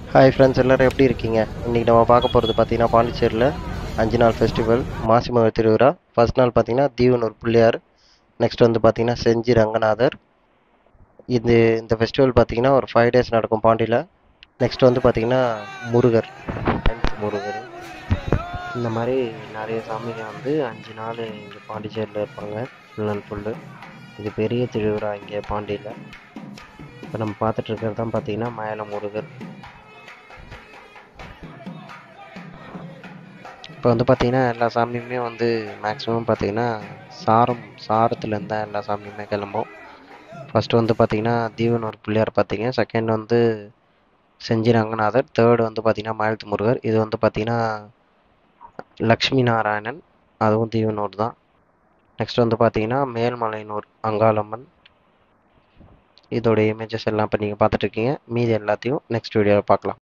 hi friends எல்லோரும் எப்படி இருக்கீங்க இன்றைக்கி நம்ம பார்க்க போகிறது பார்த்தீங்கன்னா பாண்டிச்சேரியில் அஞ்சு நாள் ஃபெஸ்டிவல் மாசி மக திருவிழா ஃபர்ஸ்ட் நாள் பார்த்தீங்கன்னா தீவனூர் பிள்ளையார் நெக்ஸ்ட் வந்து பார்த்தீங்கன்னா செஞ்சி ரங்கநாதர் இது இந்த ஃபெஸ்டிவல் பார்த்தீங்கன்னா ஒரு ஃபைவ் டேஸ் நடக்கும் பாண்டியில் நெக்ஸ்ட் வந்து பார்த்தீங்கன்னா முருகர் முருகர் இந்த மாதிரி நிறைய சாமிங்க வந்து அஞ்சு நாள் இங்கே பாண்டிச்சேரியில் இருப்பாங்க ஃபுல் அண்ட் ஃபுல்லு இது பெரிய திருவிழா இங்கே பாண்டியில் இப்போ நம்ம பார்த்துட்டு இருக்கிறது தான் பார்த்தீங்கன்னா மயில முருகர் இப்போ வந்து பார்த்தீங்கன்னா எல்லா சாமியுமே வந்து மேக்ஸிமம் பார்த்தீங்கன்னா சாரம் சாரத்துலேருந்து தான் எல்லா சாமியுமே கிளம்பும் ஃபஸ்ட்டு வந்து பார்த்தீங்கன்னா தீவனூர் பிள்ளையார் பார்த்தீங்க செகண்ட் வந்து செஞ்சி ரங்கநாதர் தேர்டு வந்து பார்த்தீங்கன்னா மயிலத்து முருகர் இது வந்து பார்த்தீங்கன்னா லக்ஷ்மி நாராயணன் அதுவும் தீவனூர் தான் நெக்ஸ்ட் வந்து பார்த்தீங்கன்னா மேல்மலையனூர் அங்காளம்மன் இதோட இமேஜஸ் எல்லாம் இப்போ நீங்கள் பார்த்துட்ருக்கீங்க மீதி எல்லாத்தையும் நெக்ஸ்ட் வீடியோவில் பார்க்கலாம்